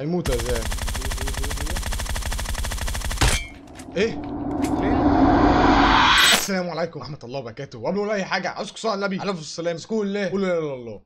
هيموت يا زياد ايه السلام عليكم ورحمه الله وبركاته وقبل ما اقول اي حاجه عاوزكم صلاه على النبي عليه الصلاه والسلام اذكروا الله قولوا لا اله الا الله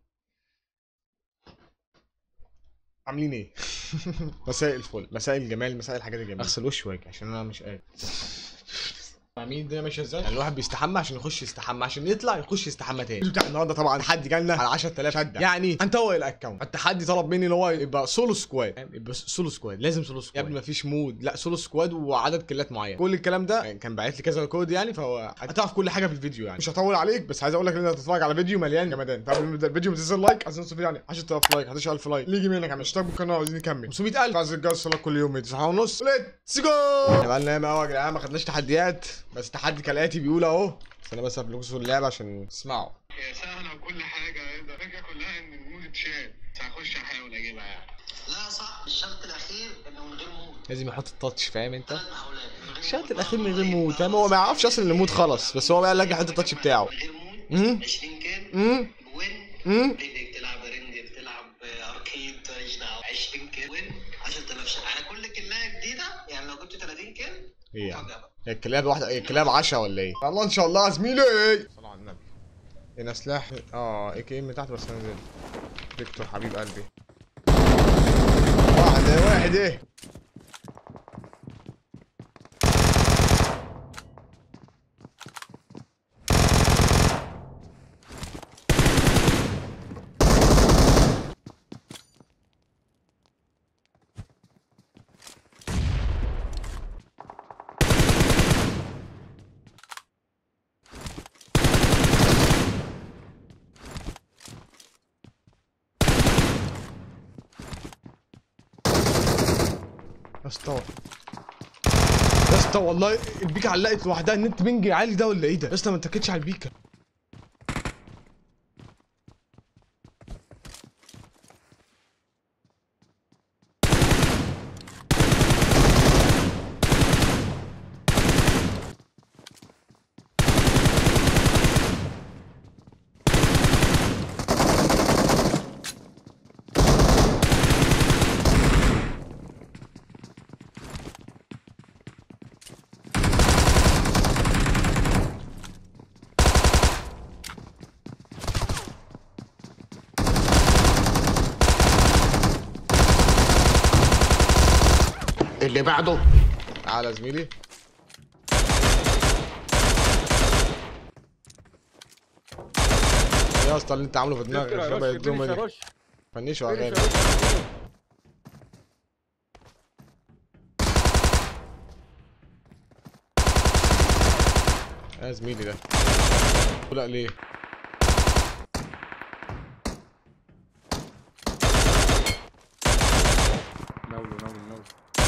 عاملين ايه مساء الفل مساء الجمال مساء الحاجات الجميله اغسل وشي واجي عشان انا مش قادر فاهمين الدنيا ماشيه ازاي؟ يعني الواحد بيستحمى عشان يخش يستحمى عشان يطلع يخش يستحمى تاني الفيديو بتاع النهارده طبعا تحدي جالنا على 10000 شده يعني هنطوق الاكونت التحدي طلب مني ان هو يبقى سولو سكواد فاهم؟ يبقى سولو سكواد لازم سولو سكواد يا ابني مفيش مود لا سولو سكواد وعدد كيلات معين كل الكلام ده كان باعت لي كذا كود يعني فهو هتعرف كل حاجه في الفيديو يعني مش هطول عليك بس عايز اقول لك ان انت هتتفرج على فيديو مليان جمدان فقبل ما نبدا الفيديو ما تنساش لايك عايزين نوصل يعني 10000 لايك 11000 لايك اللي يجي منك عم اشترك بالقناه وعايزين نكمل 500000 عايز الجواز صلاه كل يوم 9 ونص ليتس جو احنا بقى لنا ياما قوي يا جدعان ما خدناش تحديات بس التحدي كالاتي بيقول اهو بس انا بس هبلغ اللعبه عشان تسمعوا هي سهلة وكل حاجة ده الفكرة كلها إن المود اتشال بس هخش أحاول أجيبها يعني لا صح الشرط الاخير انه من غير موت لازم يحط التاتش فاهم انت ثلاث محاولات من غير الشرط موت. الاخير من غير مود فاهم هو ما يعرفش اصلا ان المود خلص بس هو بقى لك يحط التاتش بتاعه من غير موت امم 20 كام امم وين امم ريدك تلعب ريندي بتلعب اركيد ماليش دعوه 20 كام وين 10000 شهر على كل كلايه جديده يعني لو جبت 30 كام ايه يعني مفاجاه بقى هي الكلاب واحده هي الكلاب 10 ولا ايه الله ان شاء الله يا زميلي صلوا على النبي هنا سلاح اه اي كي ام تحت بس انا نزلت فيكتور حبيب قلبي واحد واحد ايه يا اسطى يا اسطى والله البيكا علقت لوحدها النت بنج عالي ده ولا ايه ده؟ يا اسطى ما اتكتش على البيكا اللي بعده تعالى يا زميلي يا اسطى اللي انت عامله في دماغك شبه الدومه دي فنشوا يا غالي يا زميلي ده لا ليه نولو نولو نولو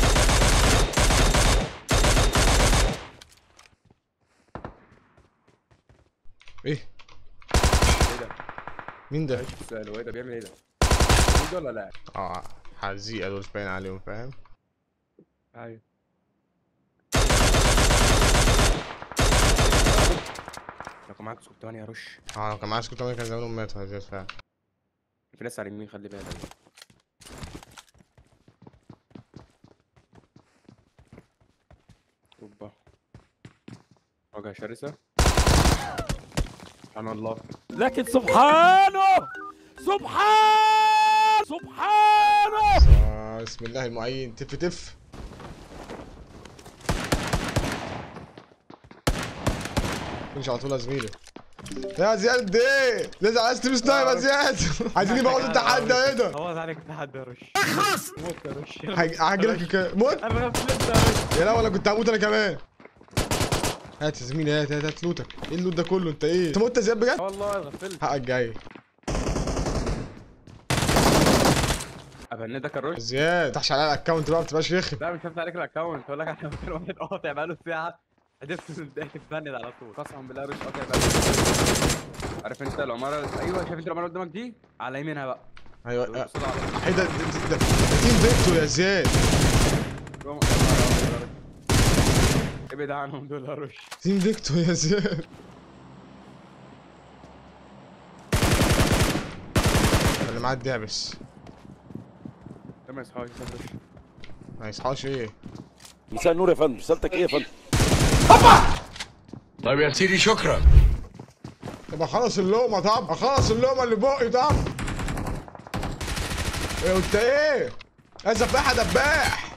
ايه ايه ده؟ مين ده ايش السؤال هو ايه ده بيعمل ايه ده؟ موجود ولا لا؟ اه حزيقه دول مش باين عليهم فاهم ايوه لو كان معاك سكوت يا رش اه لو كان معايا سكوت كان زمانهم ماتوا يا زياد فعلا في ناس على اليمين خلي بالك اوبا واجهة شرسة سبحان الله لكن سبحانه سبحان سبحانه آه بسم الله المعين تف تف مش على طول يا زميلي يا زياد ايه لازم عايز تلبس سنايب يا زياد عايزين يبقى التحدي ايه ده هو عليك تحدي يا رش اخلص موت يا رش هج- هجيلك الك- موت انا غفلت يا رش يا لا ولا كنت هموت انا كمان هات يا زميلي هات هات هات لوتك ايه اللوت ده كله انت ايه انت مت يا زياد بجد والله غفلت حقك جاي ابندك الرش زياد ما تفتحش عليا الاكونت بقى ما تبقاش رخم لا مش هفتح عليك الاكونت هقول لك على مكان واحد قاطع بقاله ساعه عرفت ان ده اتبند على طول قسما بالله رش قاطع بقاله عارف انت العماره ايوه شايف انت العماره قدامك دي على يمينها بقى ايوه بص آه، له على ايه ده ده- ده- ده تيم فيكتور يا زياد جوه. ابعد عنهم دول يا رش تيم فيكتور يا زياد اللي معاه الدعبس تم ما يصحاش ما يصحاش ايه مساء النور يا فندم رسالتك ايه يا فندم طيب يا سيدي شكرا طب اخلص اللقمه طب اخلص اللقمه اللي بقي طب ايه انت ايه يا سفاح يا دباح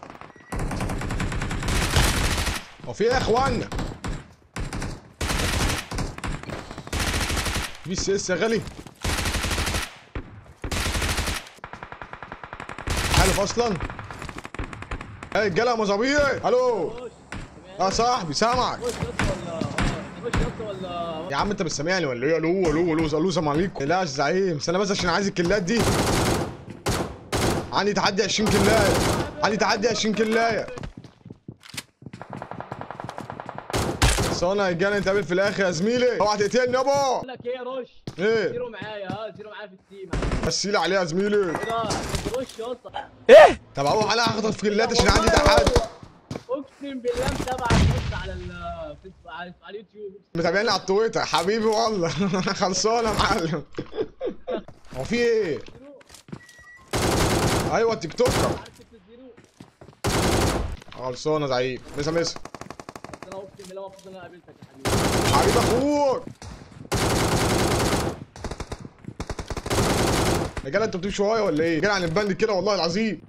هو في ايه يا اخوانا في سي اس يا غالي حلف اصلا ايه رجاله مظابيط الو يا صاحبي سامعك يا عم انت مش سامعني ولا ايه الو الو الو الو السلام عليكم لا يا زعيم استنى بس عشان عايز الكلات دي عندي تحدي 20 كلايه عندي تحدي 20 كلايه بس انا رجاله نتقابل في الاخر يا زميلي اوعى تقتلني يابا بقول لك ايه يا رش ايه زيرو معايا ها زيرو معايا في التيم بسيلي عليها يا زميلي ايه ده رش يا اسطى طب اهو انا هاخد في كلات عشان عندي تحدي اقسم بالله متابعك بص على ال في- على على اليوتيوب متابعني على التويتر حبيبي والله خلصانه يا معلم هو في ايه ايوه تيك توكر عارف ست زيرو خلصانه زعيم مسا مسا انا اقسم بالله مبسوط ان انا قابلتك يا حبيبي حبيب اخوك يا جدع انتوا بتمشوا ورايا ولا ايه؟ جاي عن البند كده والله العظيم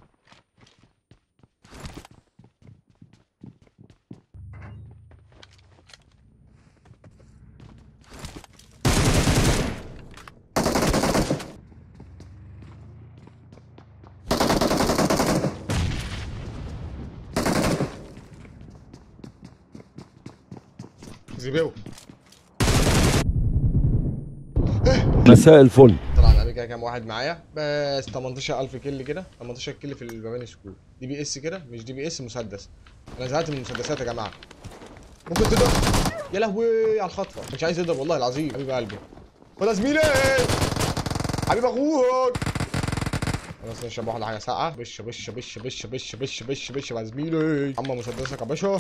زيباوي مساء الفل طلع على كده كام واحد معايا بس 18000 كيل كده 18 كيل في البابان سكول دي بي اس كده مش دي بي اس مسدس انا زهقت من المسدسات يا جماعه ممكن تضرب يا لهوي على الخطفه مش عايز يضرب والله العظيم حبيب قلبي خد يا زميلي حبيب اخوك خلاص نشرب واحده حاجه ساقعه بش بش بش بش بش بش بش بش يا زميلي اما مسدسك يا باشا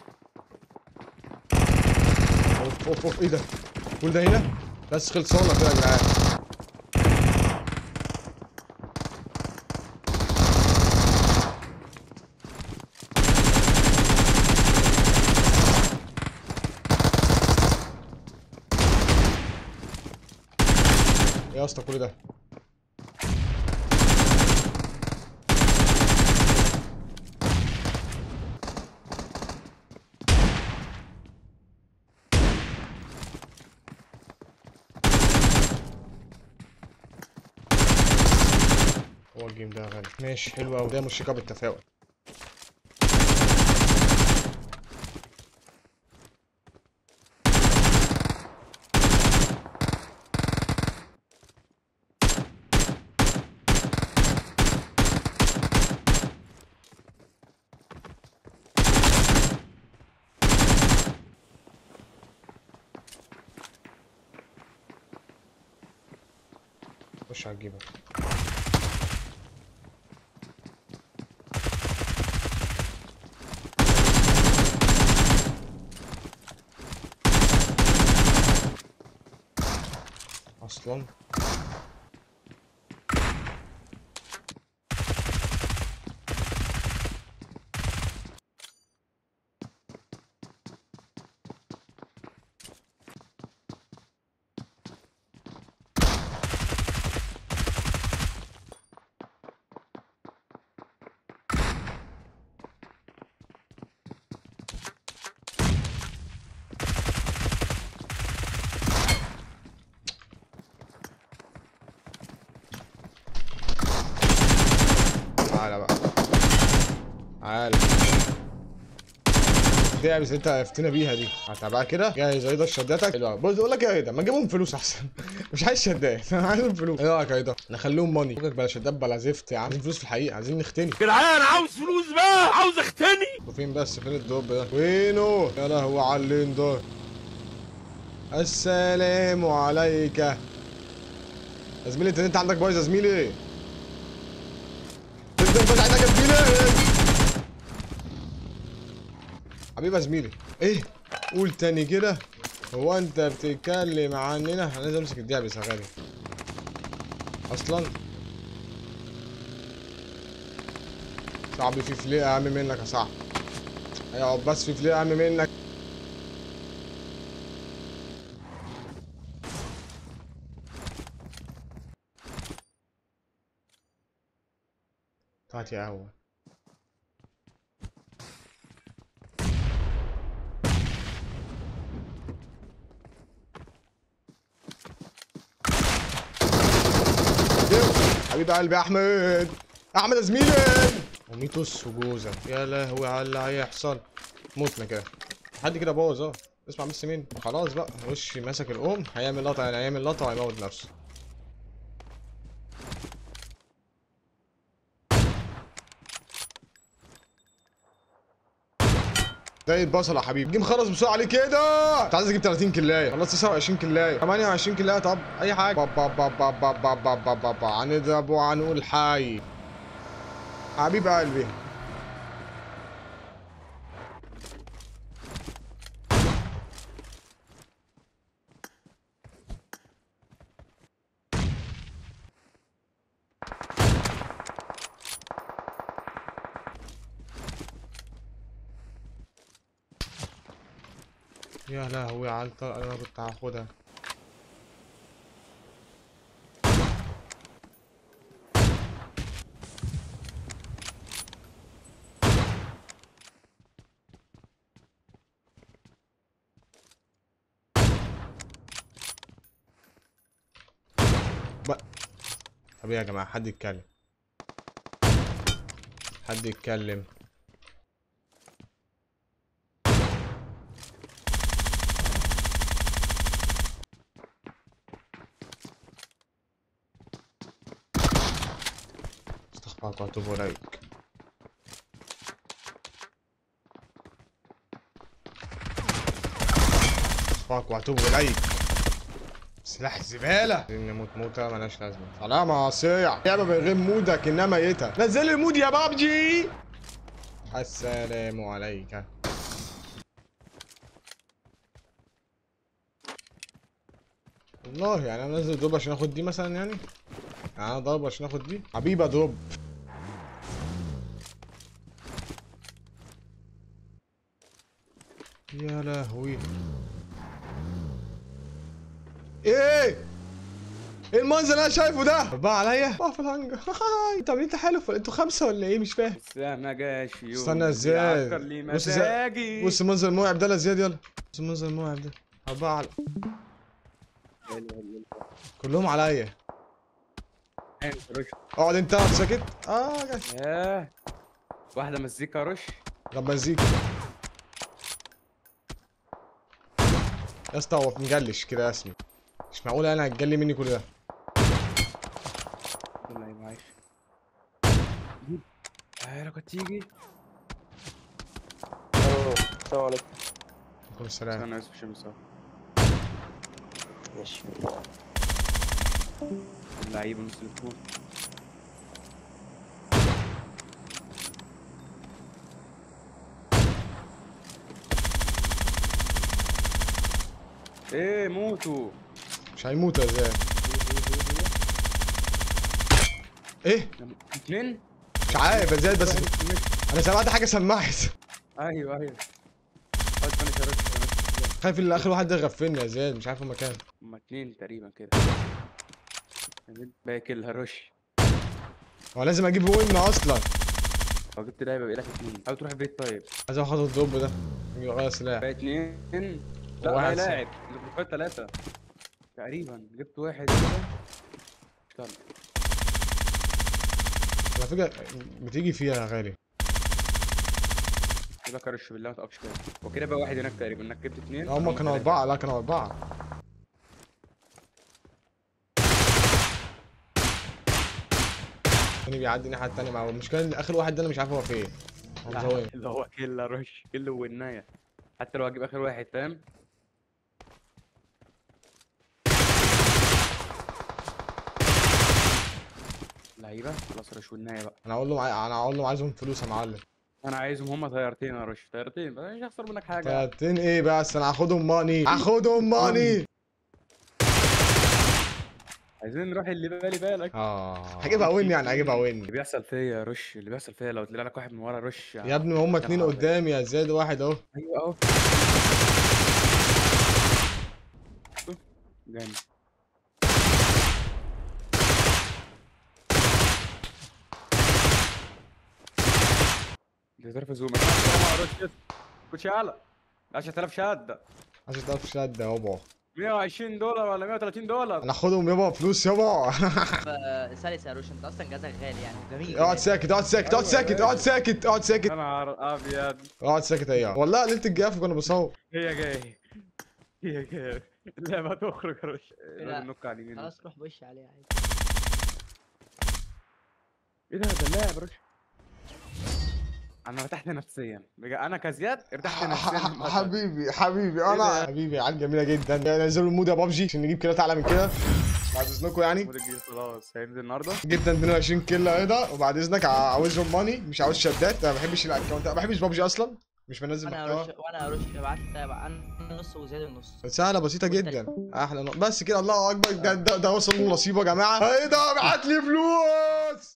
اوف اوف اوف ايه ده كل ده هنا بس خلصانه كده يا جدعان يا اسطى كل ده هو الجيم ده غالي ماشي حلو قوي ده مش بالتفاؤل خش على الجيبه اصلا تعالى بقى تعالى دي بس انت عرفتنا بيها دي هتبقى كده جاهز ايضا شداتك حلو قوي. بص اقول لك يا ايضا ما نجيبهم فلوس احسن مش عايز شدات انا عايزهم فلوس ايه رايك يا ايضا نخليهم ماني فكك بلا شدات بلا زفت يا عم عايزين فلوس في الحقيقه عايزين نختني جدعان عاوز فلوس بقى عاوز اختني وفين بس فين الدوب ده وينه يا لهوي على اللين ده السلام عليك يا زميلي انت انت عندك بايظ يا زميلي انت انت عندك يا زميلي حبيبي يا زميلي ايه قول تاني كده هو انت بتتكلم عننا انا لازم امسك الدعبس يا غالي اصلا صاحبي في فليه اهم منك يا صاحبي ايوه بس في فليه اهم منك هات يا قهوة حبيب قلبي يا احمد احمد يا زميلي وميتوس وجوزة يا لهوي على اللي هيحصل موتنا كده حد كده بوظ اه اسمع بس مين خلاص بقى وش مسك الام هيعمل لقطه يعني هيعمل لقطه وهيموت نفسه زي البصل يا حبيبي جيم خلص بسرعه عليه كده انت عايز تجيب 30 كلايه خلصت 29 كلايه 28 كلايه طب اي حاجه با با با با با با با با با با. هنضرب وهنقول حي حبيب قلبي يا لهوي على الطلقه اللي انا كنت هاخدها بقى طب يا جماعه حد يتكلم حد يتكلم استغفرك واتوب اليك استغفرك واتوب اليك سلاح الزبالة نموت موتة ملهاش لازمة سلام يا صيع لعبة من غير مودك انها ميتة نزل لي المود يا بابجي السلام عليك والله يعني انا نازل دروب عشان اخد دي مثلا يعني يعني انا ضرب عشان اخد دي حبيبي دروب يا لهوي ايه ايه المنظر اللي انا شايفه ده بقى عليا بقى في الهنجر طب انت حلو انتوا خمسه ولا ايه مش فاهم لسه ما جاش يوم استنى يا زياد. بيعكر لي بص يا زياد. مزاجي بص المنظر المرعب ده يا زياد يلا بص المنظر المرعب ده أربعة على كلهم عليا رش اقعد انت اقعد ساكت اه جاش ياه واحدة مزيكا رش طب مزيكا يا اسطى هو مجلش كده يا اسمي مش معقول انا هتجلي مني كل ده والله معاش انا كنت تيجي السلام عليكم عليكم السلام انا اسف شمس ماشي اللعيبة نص الفول ايه موتوا مش هيموت يا زياد ايه اتنين مش عارف يا زياد بس انا سمعت حاجه سمعت ايوه ايوه خد فينش يا رش خايف ان اخر واحد ده يغفلني يا زياد مش عارف المكان هما اتنين تقريبا كده باقي كلها رش هو لازم اجيب وين اصلا لو جبت لعيبه بقى لك اتنين حاول تروح البيت طيب عايز اخد الدروب ده اجي اغير سلاح باقي اتنين لا واحد باقي سنة. لاعب الجروبات ثلاثة تقريبا جبت واحد كده اشتغل على فكره بتيجي فيها يا غالي يبقى كرش بالله ما تقفش كده وكده بقى واحد هناك تقريبا انك جبت اتنين لا هما كانوا اربعه لا كانوا اربعه التاني بيعدي الناحيه التانيه مع المشكله ان اخر واحد ده انا مش عارف هو فين هو لا، مزوين. اللي هو كله رش كله والناية حتى لو هجيب اخر واحد فاهم لعيبه خلاص رش والناية بقى انا اقول له عاي- انا اقول له عايزهم فلوس يا معلم انا عايزهم هما طيارتين يا رش طيارتين بس مش هخسر منك حاجه طيارتين ايه بس انا هاخدهم ماني هاخدهم ماني عايزين نروح اللي بالي بالك اه هجيبها وين يعني هجيبها اللي وين بيحصل فيا رش اللي بيحصل فيا لو طلع لك واحد من ورا رش يا ابني ما هما اتنين نهار أبيض. قدامي يا زياد واحد اهو ايوه اهو جامد دي ظرف زوم كنت شغاله 10000 شهاده 10000 شهاده يابا 120 دولار ولا 130 دولار ناخدهم يابا فلوس يابا آه، سلس يا روش انت اصلا جهازك غالي يعني وجميل اقعد ساكت اقعد ساكت اقعد ساكت اقعد ساكت اقعد ساكت يا نهار ابيض اقعد ساكت ايوه والله ليله الجاف كنا بنصور هي جاي هي جاي اللعبه تخرج يا رش لا. لازم نوك على اليمين خلاص روح بوش عليه عادي ايه ده ده اللاعب يا رش انا ارتحت نفسيا بجا انا كزياد ارتحت نفسيا من المشهد. حبيبي حبيبي إيه انا ده؟ حبيبي عيال جميله جدا نزلوا المود يا بابجي عشان نجيب كيلات اعلى من كده بعد اذنكم يعني مود الجديد خلاص هينزل النهارده جبنا 22 كيلو ايه ده وبعد اذنك عاوزهم ماني مش عاوز شدات انا ما بحبش الاكونت ما بحبش بابجي اصلا مش بنزل وانا محتوى روش وانا روش ابعت لي انا نص وزياد النص سهله بسيطه جدا احلى نوع. بس كده الله اكبر ده ده, ده وصل لنصيبه يا جماعه ايه ده بعت لي فلوس